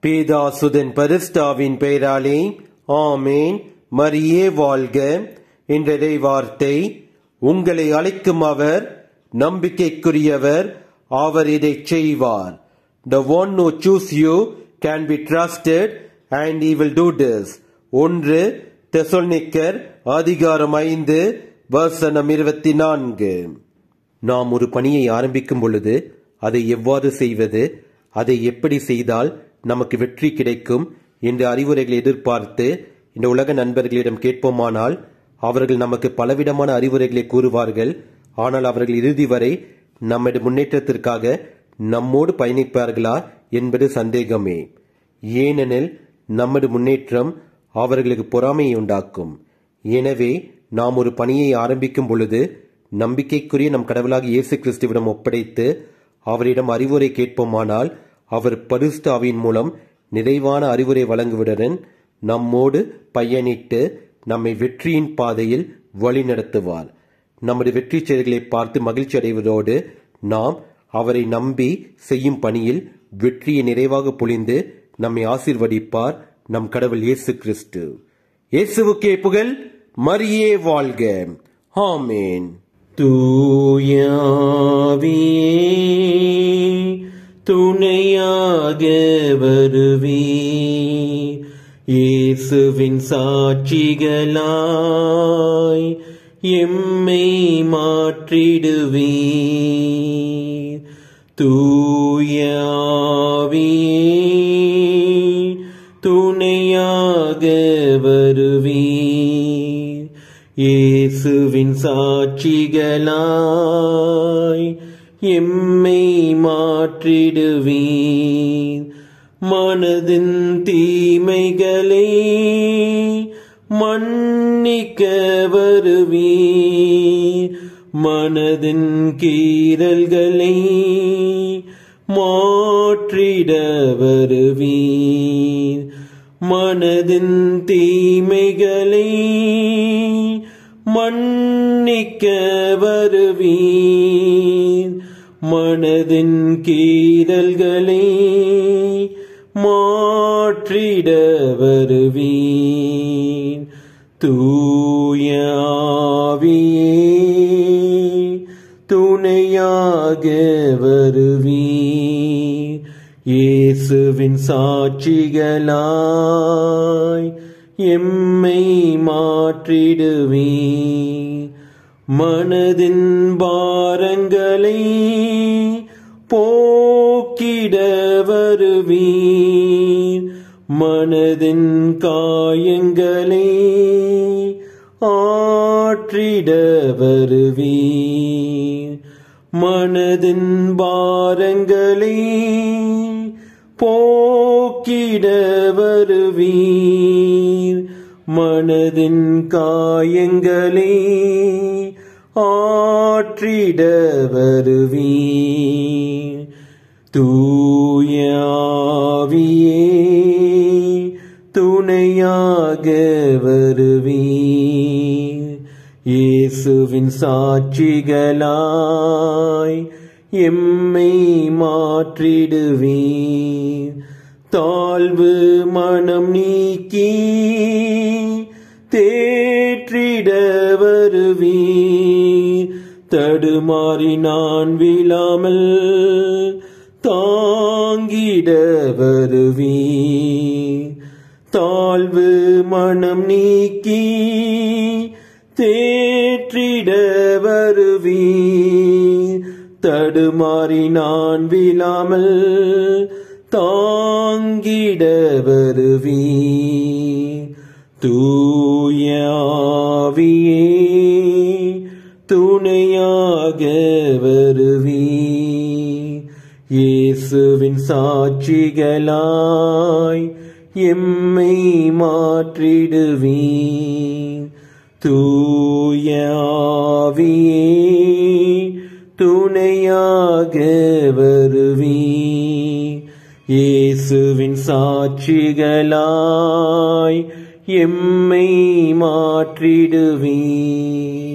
பேதாசுதன் பரிஸ்டாவின் பெயராலே ஆமேன் மரியே வாழ்க என்ற வார்த்தை உங்களை அழைக்கும் அவர் நம்பிக்கைக்குரியவர் அவர் இதை செய்வார் The one who choose you can be trusted and he will do this. ஒன்று தெசொல்னிக்கர் அதிகாரம் ஐந்து வசனம் இருபத்தி நான்கு நாம் ஒரு பணியை ஆரம்பிக்கும் பொழுது அதை எவ்வாறு செய்வது அதை எப்படி செய்தால் நமக்கு வெற்றி கிடைக்கும் என்ற அறிவுரைகளை எதிர்பார்த்து இந்த உலக நண்பர்களிடம் கேட்போமானால் அவர்கள் நமக்கு பலவிதமான அறிவுரைகளை கூறுவார்கள் ஆனால் அவர்கள் இறுதி வரை நமது முன்னேற்றத்திற்காக நம்மோடு பயணிப்பார்களா என்பது சந்தேகமே ஏனெனில் நமது முன்னேற்றம் அவர்களுக்கு பொறாமையை உண்டாக்கும் எனவே நாம் ஒரு பணியை ஆரம்பிக்கும் பொழுது நம்பிக்கைக்குரிய நம் கடவுளாக இயேசு கிறிஸ்துவிடம் ஒப்படைத்து அவரிடம் அறிவுரை கேட்போமானால் அவர் பரிஸ்தாவின் மூலம் நிறைவான அறிவுரை வழங்குவதுடன் நம்மோடு பயணிட்டு நம்மை வெற்றியின் பாதையில் வழிநடத்துவார் நமது வெற்றி செயல்களை பார்த்து மகிழ்ச்சி அடைவதோடு நாம் அவரை நம்பி செய்யும் பணியில் வெற்றியை நிறைவாக பொழிந்து நம்மை ஆசீர்வதிப்பார் நம் கடவுள் இயேசு கிறிஸ்து இயேசுவுக்கே புகழ் மரியே வாழ்க ஆமேன் தூயாவியே துணையாக வருவே இயேசுவின் சாட்சிகளாய் எம்மை மாற்றிடுவே தூயாவியே துணையாக வருவே இயேசுவின் சாட்சிகளாய் எம்மை மாற்றிடுவீர் மனதின் தீமைகளை மன்னிக்க வருவீர் மனதின் கீறல்களை மாற்றிட வருவீர் மனதின் தீமைகளை மன்னிக்க வருவீர் மனதின் கீறல்களை மாற்றிட வருவீர் தூயாவியே துணையாக வருவீர் இயேசுவின் சாட்சிகளாய் எம்மை மாற்றிடுவீர் மனதின் பாரங்களை போக்கிட வருவீர் மனதின் காயங்களை ஆற்றிட வருவீர் மனதின் பாரங்களை போக்கிட வருவீர் மனதின் காயங்களை ஆற்றிட வருவீர் தூயாவியே துணையாக வருவீர் இயேசுவின் சாட்சிகளாய் எம்மை மாற்றிடுவீர் தாழ்வு மனம் நீக்கி தேற்றிட வருவீர் தடுமாறி நான் விழாமல் தாங்கிட வருவீர் தாழ்வு மனம் நீக்கி தேற்றிட வருவீர் தடுமாறி நான் விழாமல் தாங்கிட வருவீர் தூயாவியே துணையாக வருவீர் இயேசுவின் சாட்சிகளாய் எம்மை மாற்றிடுவீர் தூயாவியே துணையாக வருவீர் இயேசுவின் சாட்சிகளாய் எம்மை மாற்றிடுவீர்